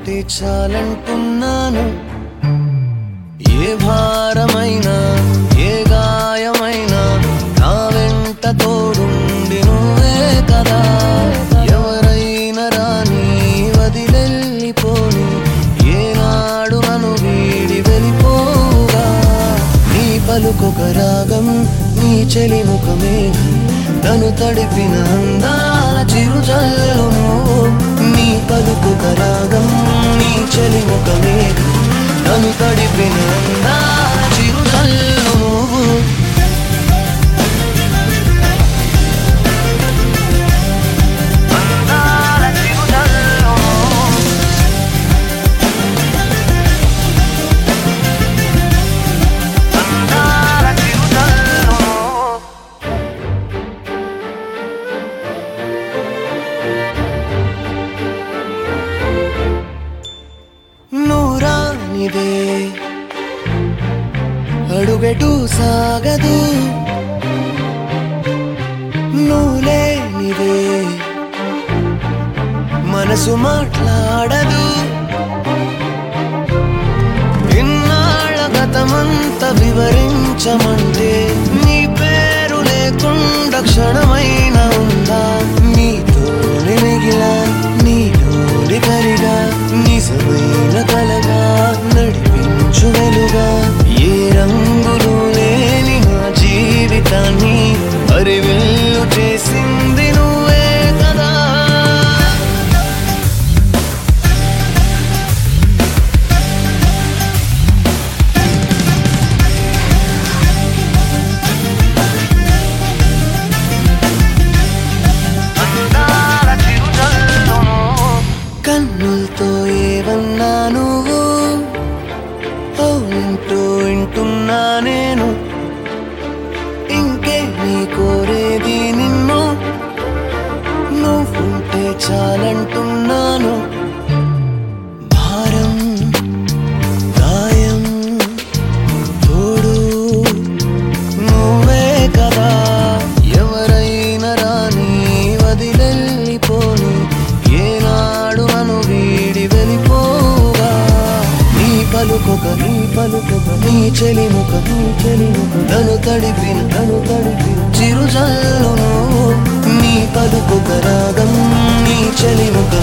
ఉంటే చాలంటున్నాను ఏ భారమైనా ఏ గాయమైనా నా వెంట తోడుండి నువ్వే కదా ఎవరైనా రాని వదిలెళ్ళిపోని ఏనాడు నన్ను వీడి వెళ్ళిపోగా నీ పలుకొక రాగం నీ చెలి ముఖమేఘం నన్ను తడిపిన అందాల చిరుజల్లు నువ్వు నీ పలుకొక రాగం నీ చెలి ముఖమేఘం నన్ను తడిపిన అందాల చిరుజల్లు నువ్వు అందాల చిరుజల్లు నువ్వు అందాల చిరుజల్లు నువ్వు నూరానిదే అడుగెటు సాగదు నువ్వులేనిదే మనసు మాట్లాడదు ఇన్నాళ్ళ గతమంతా వివరించమంటే నీ పేరు లేకుండా క్షణమైన ఉందా నీతోనే మిగిలా నీలోని కరిగా నిజమైన కలగా నడిపించు వెలుగా ఏ రంగులు లేని నా జీవితాన్ని అరివెల్లు చేసింది నువ్వే కదా అందాల చిరుజల్లు కన్నులతో ఏవన్నా నువ్వు అవునంటూ వింటున్నా నేను ఇంకే నీ కోరేది నిన్ను నువ్వుంటే చాలంటున్నాను భారం గాయం తోడు నువ్వే కదా ఎవరైనా రాని వదిలెళ్ళిపోని ఏనాడు నన్ను వీడి వెళ్ళిపోగా నీ పలుకొక నీ పలుకొక నీ చెలి ముఖ నీ చెలి ముఖ నన్ను తడిపిన నన్ను తడిపిన చిరుజల్లు నువ్వు నీ పలుకొక రాగం నీ చెలి ముఖ